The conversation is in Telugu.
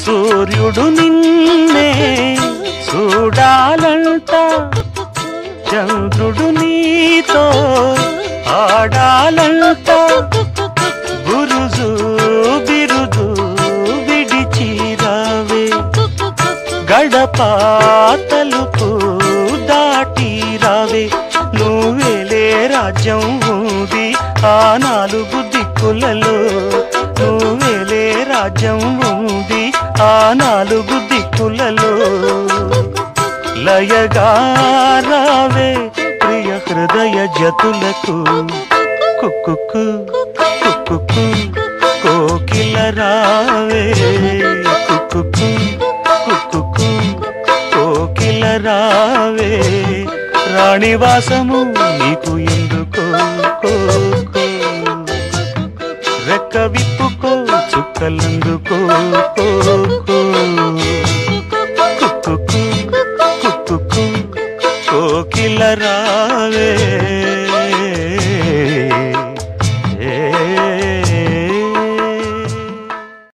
సూర్యుడు నిన్నే చూడాలంట చంద్రుడు నీతో ఆడాలంట బురుజు బిరుదు విడిచిరావే గడప తలుపు దాటి రావే నువ్వేలే రాజ్యం ఉంది ఆ నాలుగు దిక్కులలో నువ్వేలే రాజ్యం ఉంది ఆ నాలుగు దిక్కులలో లయగా రావే ప్రియ హృదయ జతులకు కుక్కు కుక్కు కోకిల రావే కుక్కు కుక్కు కోకిల రావే రాణివాసము నీకు ఎందుకో కో, కో. రెక్క విప్పుకో చుక్కలందుకో కో, కో. కుక్కు కుక్కు కోకిల రావే